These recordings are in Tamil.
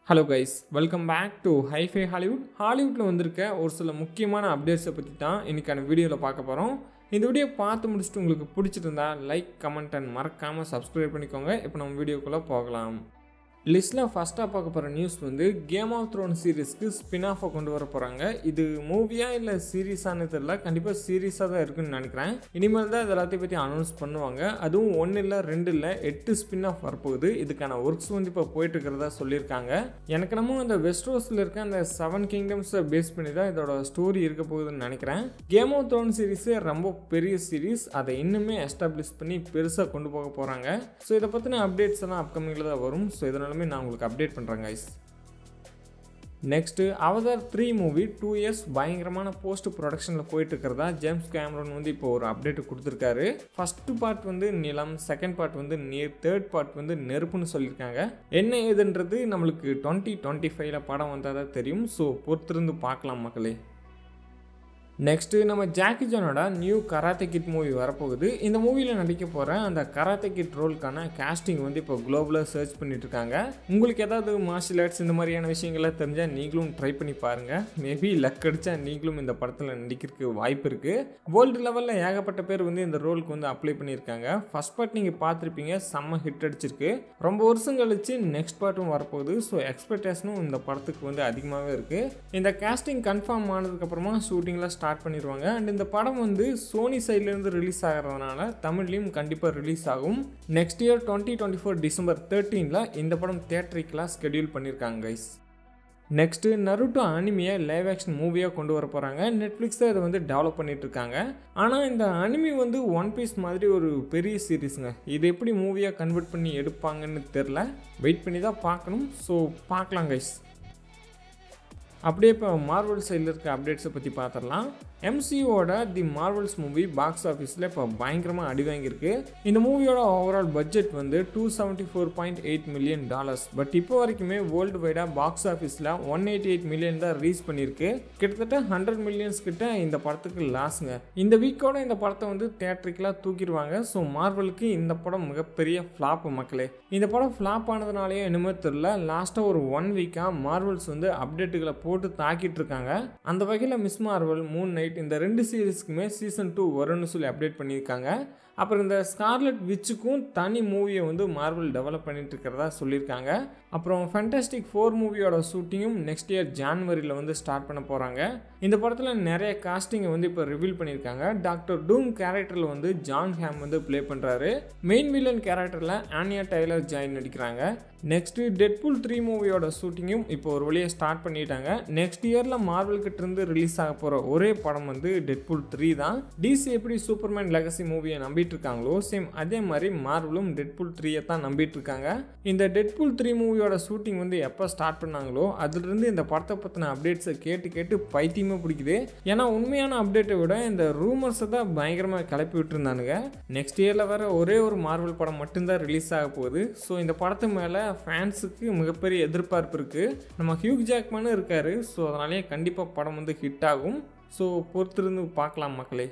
hello guys welcome back to hifi Hollywood ஹாலிவுட்டில் வந்திருக்க ஒரு சில முக்கியமான அப்டேட்ஸை பற்றி தான் இன்றைக்கான வீடியோவில் பார்க்க போகிறோம் இந்த வீடியோ பார்த்து முடிச்சுட்டு உங்களுக்கு பிடிச்சிருந்தா லைக் கமெண்ட் அண்ட் மறக்காமல் சப்ஸ்கிரைப் பண்ணிக்கோங்க இப்போ நம்ம வீடியோக்குள்ளே போகலாம் லிஸ்ட்டில் ஃபஸ்ட்டாக பார்க்க போகிற நியூஸ் வந்து கேம் ஆஃப் த்ரோன் சீரீஸ்க்கு ஸ்பின் ஆஃபை கொண்டு வர போகிறாங்க இது மூவியா இல்லை சீரீஸானு தெரியல கண்டிப்பாக சீரீஸாக தான் இருக்குன்னு நினைக்கிறேன் இனிமேல் தான் இது எல்லாத்தையும் பற்றி அனௌன்ஸ் பண்ணுவாங்க அதுவும் ஒன்று இல்லை ரெண்டு இல்லை எட்டு ஸ்பின் ஆஃப் வரப்போகுது இதுக்கான ஒர்க்ஸ் வந்து இப்போ போயிட்டு இருக்கிறதா சொல்லியிருக்காங்க எனக்கு நம்ம அந்த வெஸ்ட் ரோஸில் இருக்க அந்த செவன் கிங்டம்ஸை பேஸ் பண்ணி தான் இதோட ஸ்டோரி இருக்க போகுதுன்னு நினைக்கிறேன் கேம் ஆஃப் த்ரோன் சீரீஸே ரொம்ப பெரிய சீரீஸ் அதை இன்னுமே எஸ்டாப்ளிஷ் பண்ணி பெருசாக கொண்டு போக போகிறாங்க ஸோ இதை பற்றின அப்டேட்ஸ் எல்லாம் அப்கமிங்கில் தான் வரும் ஸோ இதனாலுமே நான் உங்களுக்கு அப்டேட் பண்ணுறேன் guys next Avatar three movie two years பயங்கரமான போஸ்ட் ப்ரொடக்ஷனில் போயிட்டு இருக்கிறதா ஜேம்ஸ் கேமரன் வந்து இப்போ ஒரு அப்டேட் கொடுத்துருக்காரு ஃபஸ்ட்டு பார்ட் வந்து நிலம் செகண்ட் பார்ட் வந்து நீர் தேர்ட் பார்ட் வந்து நெருப்புன்னு சொல்லியிருக்காங்க என்ன ஏதுன்றது நம்மளுக்கு டுவெண்ட்டி டுவெண்ட்டி ஃபைவ்ல படம் வந்தால் தான் தெரியும் ஸோ பொறுத்திருந்து பார்க்கலாம் மக்களே நெக்ஸ்ட்டு நம்ம ஜாக்கி ஜானோட நியூ கராத்தே கிட் மூவி வரப்போகுது இந்த மூவியில் நடிக்க போகிற அந்த கராத்தே கிட் ரோலுக்கான casting வந்து இப்போ குளோபலாக சர்ச் பண்ணிட்டு இருக்காங்க உங்களுக்கு ஏதாவது மார்ஷியல் ஆர்ட்ஸ் இந்த மாதிரியான விஷயங்கள்லாம் தெரிஞ்சால் நீங்களும் ட்ரை பண்ணி பாருங்கள் மேபி லக் அடிச்சா நீங்களும் இந்த படத்தில் நடிக்கிறதுக்கு வாய்ப்பு இருக்குது வேர்ல்டு லெவலில் ஏகப்பட்ட பேர் வந்து இந்த ரோலுக்கு வந்து அப்ளை பண்ணியிருக்காங்க ஃபர்ஸ்ட் பார்ட் நீங்கள் பார்த்துருப்பீங்க செம்ம ஹிட் அடிச்சிருக்கு ரொம்ப வருஷம் கழிச்சு நெக்ஸ்ட் பார்ட்டும் வரப்போகுது ஸோ எக்ஸ்பெக்டேஷனும் இந்த படத்துக்கு வந்து அதிகமாகவே இருக்குது இந்த casting கன்ஃபார்ம் ஆனதுக்கப்புறமா ஷூட்டிங்லாம் ஸ்டார்ட் பண்ணிடுவாங்க அண்ட் இந்த படம் வந்து சோனி சைட்லேருந்து ரிலீஸ் ஆகிறதுனால தமிழ்லையும் கண்டிப்பாக ரிலீஸ் ஆகும் next year twenty twenty four December தேர்ட்டீனில் இந்த படம் தேட்டரிக்கெலாம் ஸ்கெடியூல் பண்ணியிருக்காங்க கைஸ் நெக்ஸ்ட்டு நருட்டோ அனிமியை லைவ் ஆக்ஷன் மூவியாக கொண்டு வர போகிறாங்க நெட்ஃப்ளிக்ஸ் தான் இதை வந்து டெவலப் பண்ணிட்டு இருக்காங்க ஆனால் இந்த அனிமி வந்து ஒன் பீஸ் மாதிரி ஒரு பெரிய சீரீஸுங்க இது எப்படி மூவியாக கன்வெர்ட் பண்ணி எடுப்பாங்கன்னு தெரில வெயிட் பண்ணி தான் பார்க்கணும் ஸோ பார்க்கலாம் கைஸ் அப்படியே இப்போ மார்வல் சைடில் இருக்க அப்டேட்ஸை பற்றி பார்த்துடலாம் எம்சிஓட தி மார்வல்ஸ் மூவி பாக்ஸ் ஆஃபீஸில் இப்போ பயங்கரமாக அடி வாங்கியிருக்கு இந்த மூவியோட ஓவரால் பட்ஜெட் வந்து two seventy four point eight million dollars but இப்போ வரைக்குமே வேர்ல்டு வைடாக பாக்ஸ் ஆஃபீஸில் ஒன் எயிட்டி எயிட் மில்லியன் தான் ரீச் பண்ணியிருக்கு கிட்டத்தட்ட ஹண்ட்ரட் மில்லியன்ஸ் கிட்ட இந்த படத்துக்கு லாஸுங்க இந்த வீக்கோட இந்த படத்தை வந்து தேட்டரிக்கெலாம் தூக்கிடுவாங்க ஸோ மார்வலுக்கு இந்த படம் மிகப்பெரிய ஃப்ளாப் மக்களே இந்த படம் ஃப்ளாப் ஆனதுனாலேயே என்னமோ தெரில லாஸ்ட்டாக ஒரு ஒன் வீக்காக மார்வல்ஸ் வந்து அப்டேட்டுகளை போட்டு தாக்கிட்டு இருக்காங்க அந்த வகையில் மிஸ் மார்வல் மூன் நைட் இந்த ரெண்டு சீரீஸ்க்குமே சீசன் டூ வரும்னு சொல்லி அப்டேட் பண்ணியிருக்காங்க அப்புறம் இந்த ஸ்கார்லெட் விச்சுக்கும் தனி மூவியை வந்து மார்வல் டெவலப் பண்ணிட்டு இருக்கிறதா சொல்லியிருக்காங்க அப்புறம் ஃபேண்டாஸ்டிக் ஃபோர் மூவியோட ஷூட்டிங்கும் நெக்ஸ்ட் இயர் ஜான்வரியில் வந்து ஸ்டார்ட் பண்ண போகிறாங்க இந்த படத்தில் நிறைய காஸ்டிங்கை வந்து இப்போ ரிவீல் பண்ணியிருக்காங்க டாக்டர் டூம் கேரக்டரில் வந்து ஜான் ஹேம் வந்து ப்ளே பண்ணுறாரு மெயின் வில்லன் கேரக்டரில் ஆனியா டைலர் ஜாயின் நடிக்கிறாங்க நெக்ஸ்ட்டு டெட்புல் த்ரீ மூவியோட ஷூட்டிங்கும் இப்போ ஒரு வழியை ஸ்டார்ட் பண்ணிட்டாங்க நெக்ஸ்ட் இயரில் மார்வல் கிட்ட இருந்து ரிலீஸ் ஆக போகிற ஒரே படம் வந்து டெட்புல் த்ரீ தான் டிசி எப்படி சூப்பர்மேன் லெகசி மூவியை நம்பிட்டு இருக்காங்களோ சேம் அதே மாதிரி மார்வலும் டெட்புல் த்ரீயை தான் நம்பிட்டு இருக்காங்க இந்த டெட்புல் த்ரீ மூவியோட ஷூட்டிங் வந்து எப்போ ஸ்டார்ட் பண்ணாங்களோ அதுலேருந்து இந்த படத்தை பற்றின அப்டேட்ஸை கேட்டு கேட்டு பைத்தியமாக பிடிக்குது ஏன்னா உண்மையான அப்டேட்டை விட இந்த ரூமர்ஸை தான் பயங்கரமாக கிளப்பி விட்டுருந்தானுங்க நெக்ஸ்ட் இயரில் வர ஒரே ஒரு மார்வல் படம் மட்டும்தான் ரிலீஸ் ஆக போகுது ஸோ இந்த படத்து மேலே ஃபேன்ஸுக்கு மிகப்பெரிய எதிர்பார்ப்பு இருக்குது நம்ம ஹியூக் ஜாக்மனும் இருக்காரு ஸோ அதனாலேயே கண்டிப்பாக படம் வந்து ஹிட் ஆகும் ஸோ பொறுத்திருந்து பார்க்கலாம் மக்களே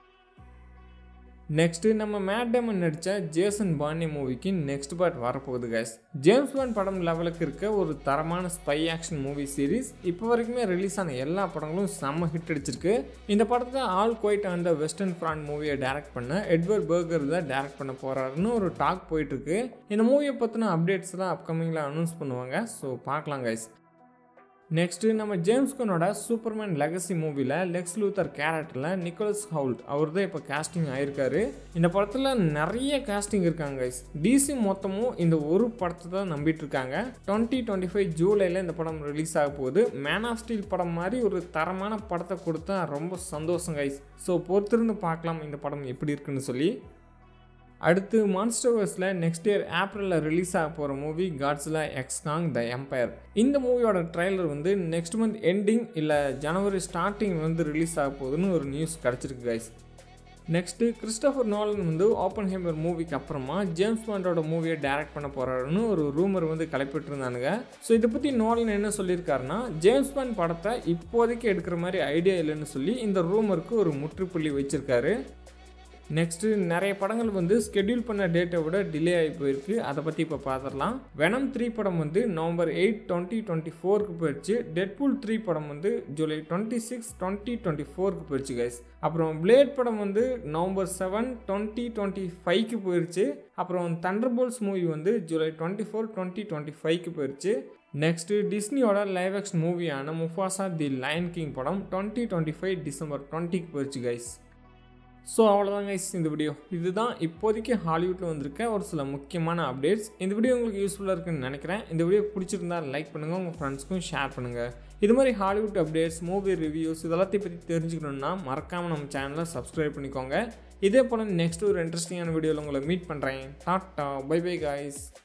நெக்ஸ்ட்டு நம்ம மேட் டேமன் நடித்த ஜேசன் பாண்டி மூவிக்கு நெக்ஸ்ட் பார்ட் வரப்போகுது கைஸ் ஜேம்ஸ் பாண்ட் படம் லெவலுக்கு இருக்க ஒரு தரமான ஸ்பை ஆக்ஷன் மூவி சீரிஸ் இப்போ வரைக்குமே ரிலீஸ் ஆன எல்லா படங்களும் செம்ம ஹிட் அடிச்சிருக்கு இந்த படத்தை ஆல் குவைட் அந்த வெஸ்டர்ன் ஃப்ராண்ட் மூவியை டைரக்ட் பண்ண எட்வர்ட் பர்கர் தான் டைரக்ட் பண்ண போகிறாருன்னு ஒரு டாக் போயிட்டுருக்கு இந்த மூவியை பற்றின அப்டேட்ஸ்லாம் அப்கமிங்கில் அனௌன்ஸ் பண்ணுவாங்க ஸோ பார்க்கலாம் கைஸ் நெக்ஸ்ட்டு நம்ம ஜேம்ஸ் கனோட சூப்பர்மேன் லெகசி மூவியில் லெக்ஸ் லூத்தர் கேரக்டரில் நிக்கோலஸ் ஹவுல்ட் அவர் தான் இப்போ கேஸ்டிங் ஆயிருக்காரு இந்த படத்தில் நிறைய கேஸ்டிங் இருக்காங்க கைஸ் டிசி மொத்தமும் இந்த ஒரு படத்தை தான் நம்பிட்டு இருக்காங்க டுவெண்ட்டி டுவெண்ட்டி ஃபைவ் ஜூலையில் இந்த படம் ரிலீஸ் ஆக போகுது மேன் ஆஃப் ஸ்டீல் படம் மாதிரி ஒரு தரமான படத்தை கொடுத்தா ரொம்ப சந்தோஷம் கைஸ் ஸோ பொறுத்திருந்து பார்க்கலாம் இந்த படம் எப்படி இருக்குன்னு சொல்லி அடுத்து மான்ஸ்டர்வர்ஸில் நெக்ஸ்ட் இயர் ஏப்ரலில் ரிலீஸ் ஆக போகிற மூவி காட்ஸ்லா எக்ஸ்காங் த எம்பயர் இந்த மூவியோட ட்ரைலர் வந்து நெக்ஸ்ட் மந்த் எண்டிங் இல்லை ஜனவரி ஸ்டார்டிங் வந்து ரிலீஸ் ஆக போகுதுன்னு ஒரு நியூஸ் கிடச்சிருக்கு கைஸ் நெக்ஸ்ட்டு கிறிஸ்டோஃபர் நோலன் வந்து ஓப்பன் ஹேமர் மூவிக்கு அப்புறமா ஜேம்ஸ் பாண்டோட மூவியை டைரக்ட் பண்ண போகிறாருன்னு ஒரு ரூமர் வந்து கிளப்பிட்டு இருந்தானுங்க ஸோ இதை பற்றி நோலன் என்ன சொல்லியிருக்காருன்னா ஜேம்ஸ் பாண்ட் படத்தை இப்போதைக்கு எடுக்கிற மாதிரி ஐடியா இல்லைன்னு சொல்லி இந்த ரூமருக்கு ஒரு முற்றுப்புள்ளி வச்சிருக்காரு நெக்ஸ்ட்டு நிறைய படங்கள் வந்து ஸ்கெடியூல் பண்ண டேட்டை விட டிலே ஆகி போயிருக்கு அதை பற்றி இப்போ பார்த்துடலாம் வெனம் த்ரீ படம் வந்து நவம்பர் எயிட் டுவெண்ட்டி டுவெண்ட்டி ஃபோருக்கு போயிடுச்சு டெட்பூல் த்ரீ படம் வந்து July twenty six twenty twenty ஃபோருக்கு போயிடுச்சு கைஸ் அப்புறம் பிளேட் படம் வந்து நவம்பர் செவன் டுவெண்ட்டி டுவெண்ட்டி ஃபைவ்க்கு போயிடுச்சு அப்புறம் தண்டர்போல்ஸ் மூவி வந்து July twenty four twenty twenty ஃபைவ்க்கு போயிடுச்சு நெக்ஸ்ட்டு டிஸ்னியோட லைவ் ஆக்ஷன் மூவியான முஃபாசா தி லயன் கிங் படம் டுவெண்ட்டி டுவெண்ட்டி ஃபைவ் டிசம்பர் டுவெண்ட்டிக்கு போயிடுச்சு கைஸ் ஸோ அவ்வளோதான் கைஸ் இந்த வீடியோ இதுதான் இப்போதைக்கு ஹாலிவுட்டில் வந்திருக்க ஒரு சில முக்கியமான அப்டேட்ஸ் இந்த வீடியோ உங்களுக்கு யூஸ்ஃபுல்லாக இருக்குன்னு நினைக்கிறேன் இந்த வீடியோ பிடிச்சிருந்தா லைக் பண்ணுங்கள் உங்கள் ஃப்ரெண்ட்ஸ்க்கும் ஷேர் பண்ணுங்கள் இது மாதிரி ஹாலிவுட் அப்டேட்ஸ் மூவி ரிவ்யூஸ் இதெல்லாத்தையும் பற்றி தெரிஞ்சுக்கணுன்னா மறக்காமல் நம்ம சேனலை சப்ஸ்கிரைப் பண்ணிக்கோங்க இதே போல் நெக்ஸ்ட் ஒரு இன்ட்ரெஸ்டிங்கான வீடியோவில் உங்களை மீட் பண்ணுறேன் டாட்டா பை பை காய்ஸ்